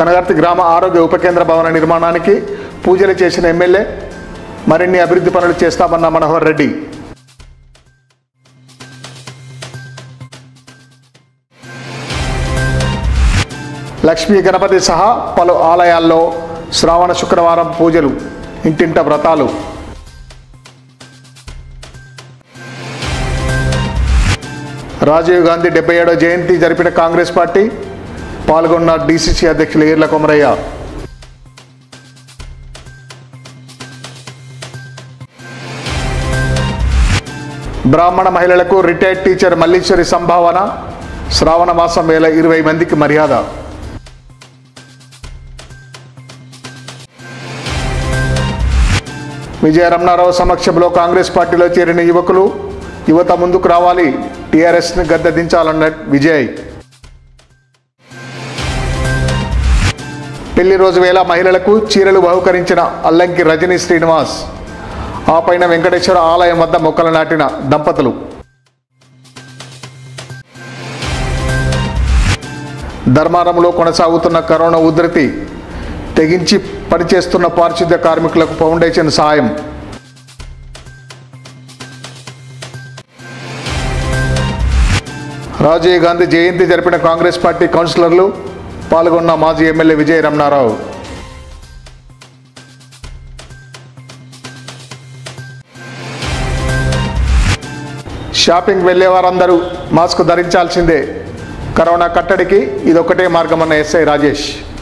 కనగర్తి గ్రామ ఆరోగ్య ఉప కేంద్ర భవన నిర్మాణానికి పూజలు చేసిన ఎమ్మెల్యే మరిన్ని అభివృద్ధి పనులు చేస్తామన్న మనోహర్ రెడ్డి లక్ష్మీ గణపతి సహా పలు ఆలయాల్లో శ్రావణ శుక్రవారం పూజలు ఇంటింట వ్రతాలు రాజీవ్ గాంధీ డెబ్బై ఏడో జయంతి జరిపిన కాంగ్రెస్ పార్టీ పాల్గొన్న డీసీసీ అధ్యక్షులు ఈర్ల కొమరయ్య బ్రాహ్మణ మహిళలకు రిటైర్డ్ టీచర్ మల్లీశ్వరి సంభావన శ్రావణ మాసం వేల ఇరవై మందికి మర్యాద విజయ రమణారావు సమక్షంలో కాంగ్రెస్ పార్టీలో చేరిన యువకులు యువత ముందుకు రావాలి టీఆర్ఎస్ని గద్దెదించాలన్న విజయ్ పెళ్లి రోజు వేళ మహిళలకు చీరలు బహుకరించిన అల్లంకి రజనీ శ్రీనివాస్ ఆ పైన వెంకటేశ్వర ఆలయం వద్ద మొక్కలు నాటిన దంపతులు ధర్మారంలో కొనసాగుతున్న కరోనా ఉధృతి తెగించి పనిచేస్తున్న పారిశుద్ధ్య కార్మికులకు ఫౌండేషన్ సాయం రాజీవ్ గాంధీ జయంతి జరిపిన కాంగ్రెస్ పార్టీ కౌన్సిలర్లు పాల్గొన్న మాజీ ఎమ్మెల్యే విజయ రమణారావు షాపింగ్ వెళ్ళే వారందరూ మాస్క్ ధరించాల్సిందే కరోనా కట్టడికి ఇదొక్కటే మార్గమన్న ఎస్ఐ రాజేష్